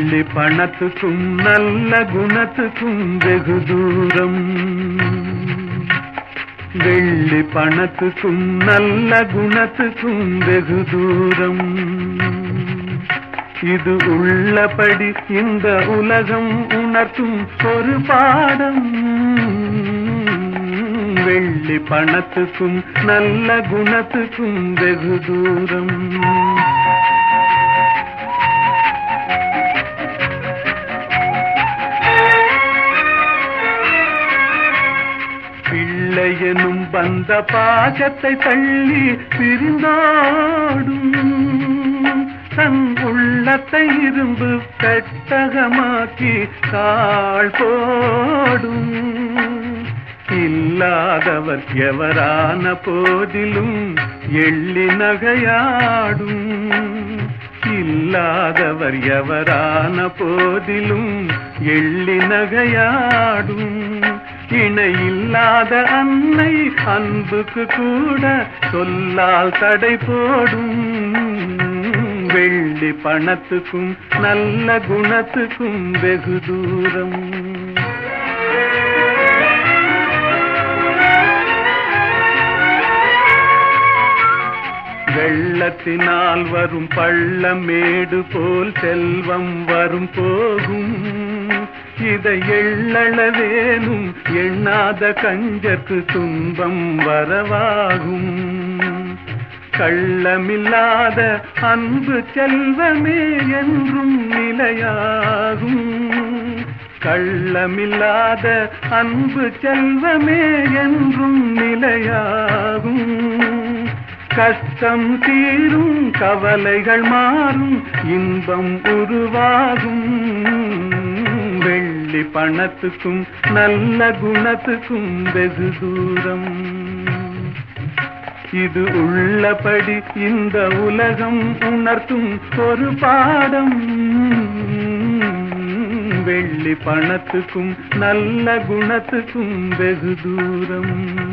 வெள்ளி பணத்துக்கும் நல்ல குணத்துக்கும் வெகு தூரம் வெள்ளி பணத்துக்கும் நல்ல குணத்துக்கும் வெகு தூரம் இது உள்ளபடி இந்த உலகம் உணர்த்தும் ஒரு பாடம் வெள்ளி பணத்துக்கும் நல்ல குணத்துக்கும் வெகு தூரம் பிள்ளையனும் வந்த பாசத்தை தள்ளி பிரிந்தாடும் தன் உள்ளத்தை இரும்பு பெட்டகமாக்கி கால் போடும் இல்லாதவர் எவரான போதிலும் எள்ளி நகையாடும் இல்லாதவர் எவரான போதிலும் எள்ளி நகையாடும் இணை இல்லாத அன்னை அன்புக்கு கூட சொல்லால் தடை போடும் வெள்ளி பணத்துக்கும் நல்ல குணத்துக்கும் வெகு தூரம் வெள்ளத்தினால் வரும் பள்ளமேடு போல் செல்வம் வரும் போகும் இதை எள்ளளவேனும் எண்ணாத கஞ்சற்கு துன்பம் வரவாகும் கள்ளமில்லாத அன்பு செல்வமே என்றும் நிலையாகும் கள்ளமில்லாத அன்பு செல்வமே என்றும் நிலையாகும் கஷ்டம் தீரும் கவலைகள் மாறும் இன்பம் உருவாகும் வெள்ளி பணத்துக்கும் நல்ல குணத்துக்கும் வெகு தூரம் இது உள்ளபடி இந்த உலகம் உணர்த்தும் ஒரு பாடம் வெள்ளி பணத்துக்கும் நல்ல குணத்துக்கும் வெகு தூரம்